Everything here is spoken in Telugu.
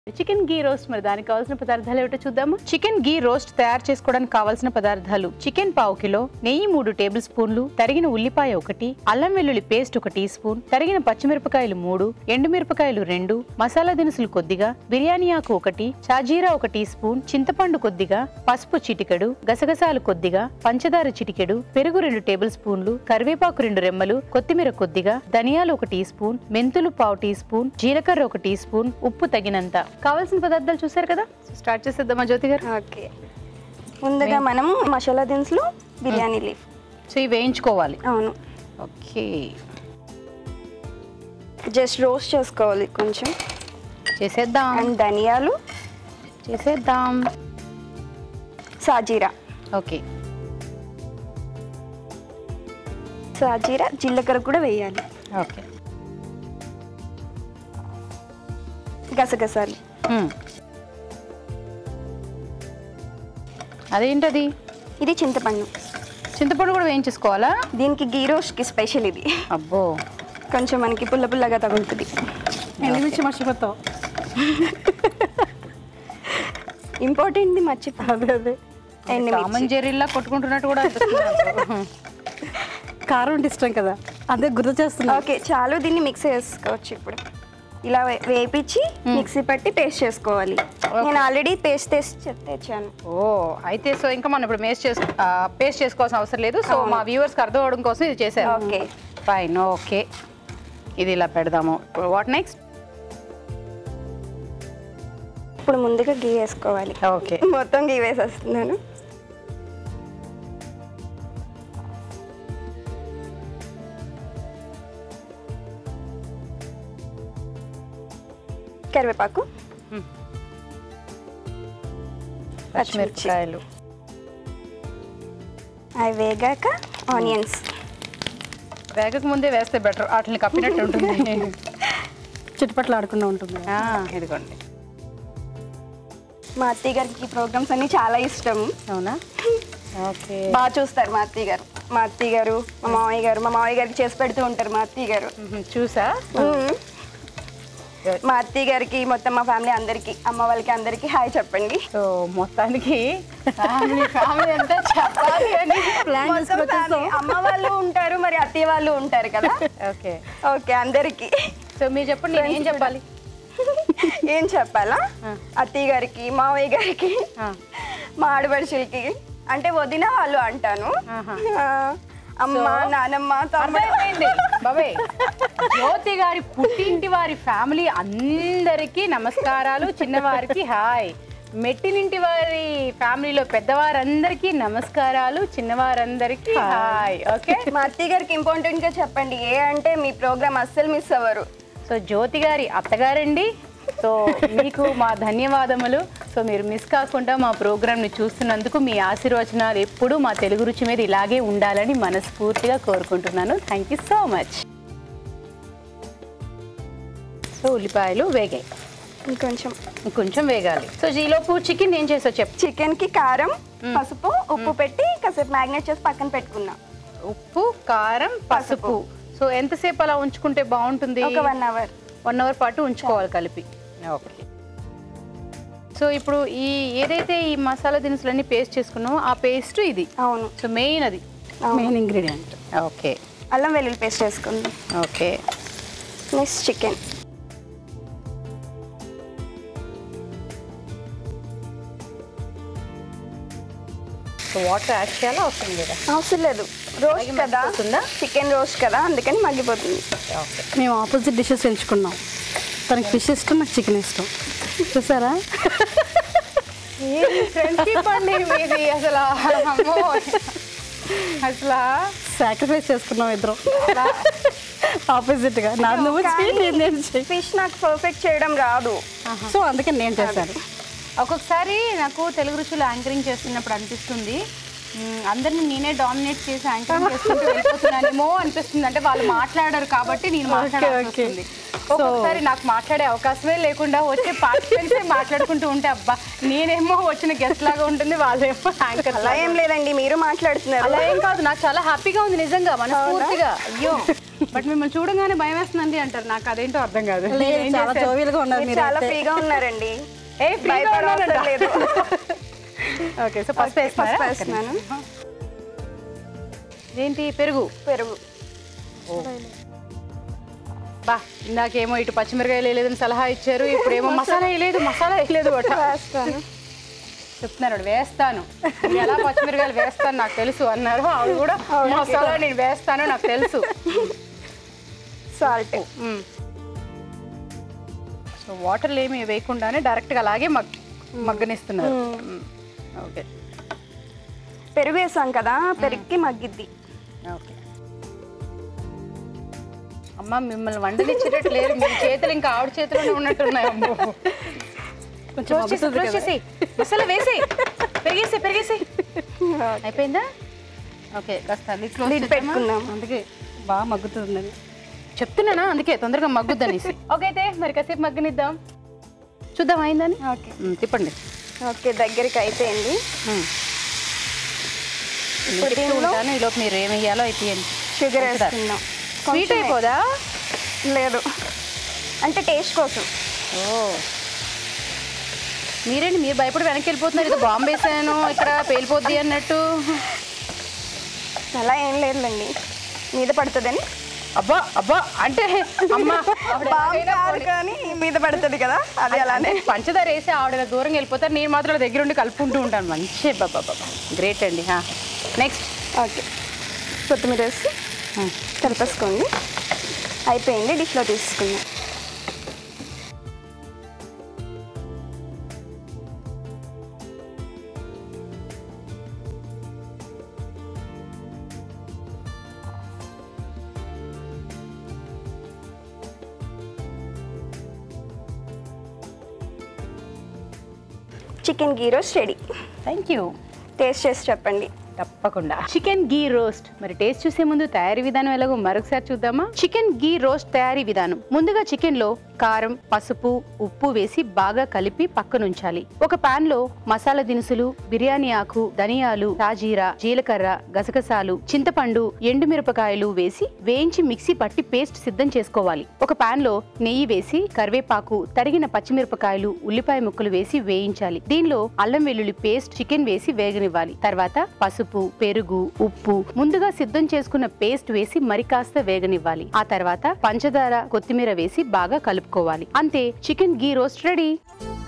చికెన్ గీ రోస్ట్ మరి దానికి కావాల్సిన పదార్థాలు ఏమిటో చూద్దాము చికెన్ గీ రోస్ట్ తయారు చేసుకోవడానికి కావాల్సిన పదార్థాలు చికెన్ పావు కిలో నెయ్యి మూడు టేబుల్ స్పూన్లు తరిగిన ఉల్లిపాయ ఒకటి అల్లం వెల్లుల్లి పేస్ట్ ఒక టీ స్పూన్ తరిగిన పచ్చిమిరపకాయలు మూడు ఎండుమిరపకాయలు రెండు మసాలా దినుసులు కొద్దిగా బిర్యానీ ఆకు ఒకటి షాజీరా ఒక టీ స్పూన్ చింతపండు కొద్దిగా పసుపు చిటికెడు గసగసాలు కొద్దిగా పంచదార చిటికెడు పెరుగు రెండు టేబుల్ స్పూన్లు కరివేపాకు రెండు రెమ్మలు కొత్తిమీర కొద్దిగా ధనియాలు ఒక టీ స్పూన్ మెంతులు పావు టీ స్పూన్ జీలకర్ర ఒక టీ స్పూన్ ఉప్పు తగినంత కావాల్సిన పదార్థాలు చూసారు కదా స్టార్ట్ చేసేద్దామా జ్యోతి గారు ఓకే ముందుగా మనం మసాలా దినుసులు బిర్యానీ లీఫ్ సో ఇవి వేయించుకోవాలి అవును ఓకే జస్ట్ రోస్ట్ చేసుకోవాలి కొంచెం చేసేద్దాం అండ్ ధనియాలు చేసేద్దాం సాజీరా ఓకే సాజీరా జీలకర్ర కూడా వేయాలి ఓకే గసగసాలు మ్మ్. అదేంటది ఇది చింతపండు చింతపండు కూడా వేయించేసుకోవాలా దీనికి గీ రోస్ట్కి స్పెషల్ ఇది అబ్బో కొంచెం మనకి పుల్ల పుల్లగా తగులుతుంది ఎండుమిర్చి మర్చిపోతావు ఇంపార్టెంట్ది మర్చిపో అదే అదే కామన్ జెర్రీలా కొట్టుకుంటున్నట్టు కూడా అనిపిస్తుంది నాకు. కారం అంటే ఇష్టం కదా అదే గుర్తు చేస్తున్నా ఓకే చాలు దీన్ని మిక్స్ చేసుకోవచ్చు ఇప్పుడు ఇలా వే- వేపించి మిక్సీ పట్టి పేస్ట్ చేసుకోవాలి నేను ఆల్రెడీ పేస్ట్ తెచ్చి తెచ్చాను ఓ అయితే సో ఇంకా మనం ఇప్పుడు మేస్ట్ చేసు పేస్ట్ చేసుకోవాల్సిన అవసరం లేదు సో మా వ్యూవర్స్కి అర్థం అవడం కోసం ఇది చేశారు ఓకే ఫైన్ ఓకే ఇది ఇలా పెడదాము వాట్ నెక్స్ట్ ఇప్పుడు ముందుగా గీ వేసుకోవాలి ఓకే మొత్తం గీ వేసేస్తున్నాను కరివేపాకు పచ్చిమిర్చి పచ్చిమిరపకాయలు అవి వేగాక ఆనియన్స్ వేగక ముందే వేస్తే బెటర్ వాటిని కప్పినట్టు ఉంటుంది చుట్టుపక్కల ఆడకుండా ఉంటుంది ఆ, ఇదిగోండి మా అత్తయ్య గారికి ఈ ప్రోగ్రామ్స్ అన్ని చాలా ఇష్టం అవునా ఓకే బాగా చూస్తారు మా అత్తయ్య గారు మా అత్తయ్య గారు మా మామయ్య గారు మా మామయ్య గారికి చేసి పెడుతూ ఉంటారు మా అత్తయ్య గారు మ్మ్. చూసా మ్మ్. మా అత్తయ్య గారికి మొత్తం మా ఫ్యామిలీ అందరికి అమ్మ వాళ్ళకి అందరికి హాయ్ చెప్పండి సో మొత్తానికి ఫ్యామిలీ ఫ్యామిలీ అంతా చెప్పాలి అని ప్లాన్ మొత్తం family. అమ్మ వాళ్ళు ఉంటారు మరి అత్తయ్య వాళ్ళు ఉంటారు కదా ఓకే ఓకే అందరికి సో మీరు చెప్పండి నేను ఏం చెప్పాలి ఏం చెప్పాలా అత్తయ్య గారికి మావయ్య గారికి ఆ. మా ఆడపడుచులకి అంటే వదిన వాళ్ళు అంటాను ఆహా. ఆ, అమ్మ నానమ్మ తమ్ముడు అర్థమైపోయింది బాబాయ్ జ్యోతి గారి పుట్టింటి వారి ఫ్యామిలీ అందరికీ నమస్కారాలు చిన్నవారికి హాయ్ మెట్టినింటి వారి ఫ్యామిలీలో పెద్దవారందరికీ నమస్కారాలు చిన్నవారందరికీ హాయ్ ఓకే మా అత్తయ్య గారికి ఇంపార్టెంట్ గా చెప్పండి ఏ అంటే మీ ప్రోగ్రామ్ అస్సలు మిస్ అవ్వరు సో జ్యోతి గారి అత్తగారండి సో మీకు మా ధన్యవాదములు సో మీరు మిస్ కాకుండా మా ప్రోగ్రామ్ని చూస్తున్నందుకు మీ ఆశీర్వచనాలు ఎప్పుడూ మా తెలుగు రుచి మీద ఇలాగే ఉండాలని మనస్ఫూర్తిగా కోరుకుంటున్నాను thank you so much so ఉల్లిపాయలు వేగాయి ఇంకొంచెం కొంచెం వేగాలి సో ఈలోపు చికెన్ ఏం చేసో చెప్పు చికెన్ కి కారం పసుపు ఉప్పు పెట్టి కాసేపు మ్యాగ్నేట్ చేసి పక్కన పెట్టుకున్నాం ఉప్పు కారం పసుపు సో ఎంతసేపు అలా ఉంచుకుంటే బాగుంటుంది ఒక వన్ అవర్ వన్ అవర్ పాటు ఉంచుకోవాలి కలిపి ఓకే సో ఇప్పుడు ఈ ఏదైతే ఈ మసాలా దినుసులన్నీ పేస్ట్ చేసుకున్నామో ఆ పేస్ట్ ఇది అవును సో మెయిన్ అది మెయిన్ ఇంగ్రీడియంట్ ఓకే అల్లం వెల్లుల్లి పేస్ట్ వేసుకుందాం okay next chicken so water add చేయాలా అవసరం లేదా అవసరం లేదు రోస్ట్ కదా మగ్గిపోతుందా? చికెన్ రోస్ట్ కదా అందుకని మగ్గిపోతుంది ఓకే మేము ఆపోజిట్ డిషెస్ ఎంచుకున్నాం తనకి ఫిష్ ఇష్టం నాకు చికెన్ ఇష్టం చూసారా ఫ్రెండ్షిప్ అండి మీది అసలు అమ్మో. అసలు సాక్రిఫైస్ చేసుకున్నాం ఇద్దరం ఆపోజిట్ గా నా నువ్వు చెయ్యి, నేను నేను చెయ్యి. ఫిష్ నాకు పర్ఫెక్ట్ చేయడం రాదు సో అందుకని నేను చేశాను ఒక్కొక్కసారి నాకు తెలుగు రుచులు యాంకరింగ్ చేస్తున్నప్పుడు అనిపిస్తుంది మ్మ్, అందరిని నేనే డామినేట్ చేసి యాంకరింగ్ చేసుకుంటూ వెళ్ళిపోతున్నానేమో అనిపిస్తుంది అంటే వాళ్ళు మాట్లాడరు కాబట్టి నేను మాట్లాడాల్సి okay. వస్తుంది ఒక్కొక్కసారి నాకు మాట్లాడే అవకాశమే లేకుండా వచ్చే పార్టిసిపెంట్స్ మాట్లాడుకుంటూ ఉంటే అబ్బా నేనేమో వచ్చిన గెస్ట్ లాగా ఉంటుంది వాళ్ళేమో యాంకర్ అలా ఏం లేదండి మీరు మాట్లాడుతున్నారు అలా ఏం కాదు నాకు చాలా హ్యాపీగా ఉంది నిజంగా మనస్ఫూర్తిగా అయ్యో బట్ మిమ్మల్ని చూడగానే భయం వేస్తుందండి అంటారు నాకు అదేంటో అర్థం కాదు లేదు నేనేం చాలా చేశాను? జోవియల్గా ఉన్నారు మీరు మీరు చాలా ఫ్రీగా ఉన్నారండి ఏ ఫ్రీగా భయపడవసరం లేదు ఓకే సో ఫస్ట్ వేస్తున్నారా ఫస్ట్ వేస్తున్నాను ఏంటి పెరుగు పెరుగు బా ఇందాకేమో ఇటు పచ్చిమిరకాయలు వేయలేదని సలహా ఇచ్చారు ఇప్పుడేమో మసాలా వేయలేదు మసాలా వేయలేదు అట వేస్తాను చెప్తున్నారు "వాడు, వేస్తాను మీరు ఎలా పచ్చిమిరకాయలు వేస్తాను నాకు తెలుసు అన్నారు ఆవిడ కూడా మసాలా నేను వేస్తాను నాకు తెలుసు సాల్ట్ సో వాటర్లు ఏమి వేయకుండానే డైరెక్ట్గా అలాగే మగ్ మగ్గనిస్తున్నారు మ్మ్. ఓకే పెరుగు వేసాం కదా పెరుగుకి మగ్గిద్ది ఓకే అమ్మ మిమ్మల్ని వండనిచ్చేటట్టు లేరు మీ చేతులు ఇంకా ఆవిడ చేతిలోనే ఉన్నట్టున్నాయి అమ్మో కొంచెం క్లోజ్ చేసి మగ్గుతుంది క్లోజ్ కదా. చేసి మసాలా వేసి పెరిగేసి పెరిగేసి అయిపోయిందా ఓకే కాస్త లిడ్ క్లోజ్ లిడ్ పెట్టుకుందాం అందుకే బాగా మగ్గుతుందని చెప్తున్నానా అందుకే తొందరగా మగ్గుద్దనేసి ఓకే అయితే మరి కాసేపు మగ్గనిద్దాం చూద్దాం అయిందని ఓకే మ్, తిప్పండి ఓకే దగ్గరికి అయిపోయింది మ్. ఇప్పుడు చెప్తూ దీనిలో ఉంటాను ఈలోపు మీరు ఏమి వేయాలో అయిపోయింది షుగర్ పంచదార. వేసుకుందాం స్వీట్ కొంచెమే. అయిపోదా లేదు అంటే టేస్ట్ కోసం ఓ మీరేంటి మీరు భయపడి వెనక్కి వెళ్ళిపోతున్నారు ఇది బాంబు వేసాను ఇక్కడ పేలిపోద్ది అన్నట్టు అలా ఏం లేదులేండి మీద పడుతుందని అబ్బా అబ్బా అంటే అమ్మ ఆవిడ బాగా ఎలాగైనా కాదు పోనీ. కానీ మీద పడుతుంది కదా అది అలానే అంటే పంచదార వేసి ఆవిడ దూరంగా వెళ్ళిపోతారు నేను మాత్రం దగ్గర ఉండి కలుపుకుంటూ ఉంటాను మంచి బాబా బాబా గ్రేట్ అండి నెక్స్ట్ ఓకే కొత్తిమీర వేసి కలిపేసుకోండి అయిపోయింది డిష్లో తీసుకుందాం chicken ghee roast ready thank you taste చేసి చెప్పండి తప్పకుండా చికెన్ గీ రోస్ట్ మరి టేస్ట్ చూసే ముందు తయారీ విధానం ఎలాగో మరొకసారి చూద్దామా చికెన్ గీ రోస్ట్ తయారీ విధానం ముందుగా చికెన్ లో కారం పసుపు ఉప్పు వేసి బాగా కలిపి పక్కనుంచాలి ఒక పాన్ లో మసాలా దినుసులు బిర్యానీ ఆకు ధనియాలు సాజీరా జీలకర్ర గసగసాలు చింతపండు ఎండుమిరపకాయలు వేసి వేయించి మిక్సీ పట్టి పేస్ట్ సిద్ధం చేసుకోవాలి ఒక పాన్ లో నెయ్యి వేసి కరివేపాకు తరిగిన పచ్చిమిరపకాయలు ఉల్లిపాయ ముక్కలు వేసి వేయించాలి దీనిలో అల్లం వెల్లుల్లి పేస్ట్ చికెన్ వేసి వేగనివ్వాలి తర్వాత పసుపు పెరుగు ఉప్పు ముందుగా సిద్ధం చేసుకున్న పేస్ట్ వేసి మరి కాస్త వేగనివ్వాలి ఆ తర్వాత పంచదార కొత్తిమీర వేసి బాగా కలుపుకోవాలి అంతే చికెన్ గీ రోస్ట్ రెడీ